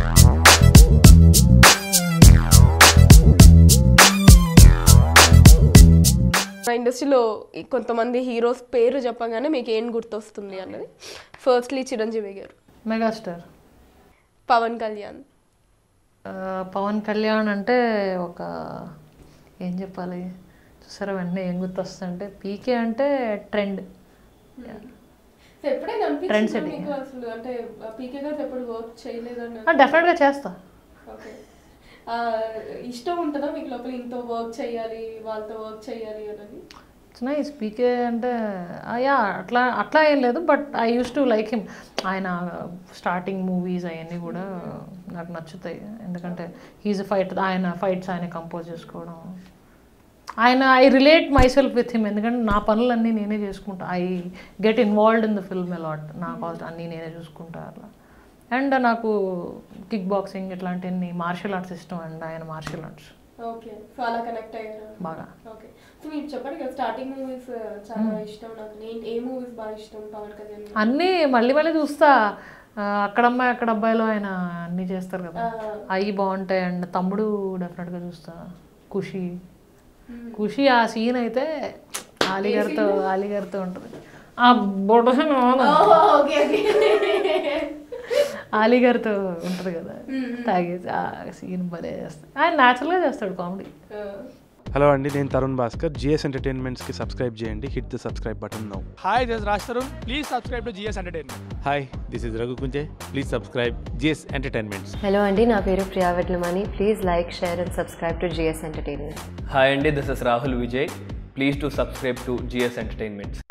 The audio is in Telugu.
మా ఇండస్ట్రీలో ఈ కొంతమంది హీరోస్ పేరు చెప్పగానే మీకు ఏం గుర్తొస్తుంది అన్నది ఫస్ట్లీ చిరంజీవి గారు మెగాస్టార్ పవన్ కళ్యాణ్ ఆ, పవన్ కళ్యాణ్ అంటే ఒక ఏం చెప్పాలి చూసారా వెంటనే ఏం గుర్తొస్తుందంటే పీకే అంటే ట్రెండ్ ఎప్పుడైనా Trend setting. మీకు అసలు అంటే పీకే గారు ఎప్పుడు వర్క్ చేయలేదని డెఫినెట్గా చేస్తా ఓకే ఆ, ఇష్టం ఉంటుందా మీకు లోపల ఇంతో వర్క్ చేయాలి వాళ్ళతో వర్క్ చేయాలి అనేది నైస్ పీకే అంటే యా అట్లా అట్లా ఏం లేదు but I use to like him ఆయన స్టార్టింగ్ మూవీస్ అవన్నీ కూడా నాకు నచ్చుతాయి ఎందుకంటే హీజ్ ఫైట్ ఆయన ఫైట్స్ ఆయన కంపోజ్ చేసుకోవడం ఆయన I relate myself with him ఎందుకంటే నా పనులన్నీ నేనే చేసుకుంటా I get involved in the film a lot నా కాల్ అన్నీ నేనే చూసుకుంటా అట్లా అండ్ నాకు కిక్ బాక్సింగ్ ఇట్లాంటివన్నీ మార్షల్ ఆర్ట్స్ ఇష్టం అండ్ ఆయన మార్షల్ ఆర్ట్స్ ఓకే సో అలా కనెక్ట్ అయ్యారు బాగా ఓకే సో మీరు చెప్పండి కదా స్టార్టింగ్ మూవీస్ చాలా ఇష్టం నాకు నేను ఏ మూవీస్ బాగా ఇష్టం పవన్ కళ్యాణ్ అన్నీ మళ్ళీ మళ్ళీ చూస్తా ఆ, అక్కడ అమ్మాయి అక్కడ అబ్బాయిలో ఆయన అన్నీ చేస్తారు కదా అవి బాగుంటాయి అండ్ తమ్ముడు డెఫినెట్గా చూస్తా ఖుషి ఖుషి ఆ సీన్ అయితే ఆలీ గారితో ఆలీ గారితో ఉంటుంది ఆ బొడసను ఓకే ఓకే ఆలీ గారితో ఉంటుంది కదా తాగేసి ఆ సీన్ భలే చేస్తాడు ఆయన న్యాచురల్గా చేస్తాడు కామెడీ హలో అండి నేను తరుణ్ భాస్కర్ జిఎస్ ఎంటర్టైన్మెంట్స్కి సబ్స్క్రైబ్ చేయండి hit the subscribe button now Hi, this is Raj Tarun. Please subscribe to GS Entertainment. Hi this is Raghu Kunje please subscribe GS Entertainments hello అండి నా పేరు Priya Vetlamani please like share and subscribe to GS Entertainment hi అండి this is Rahul Vijay please to subscribe to GS entertainments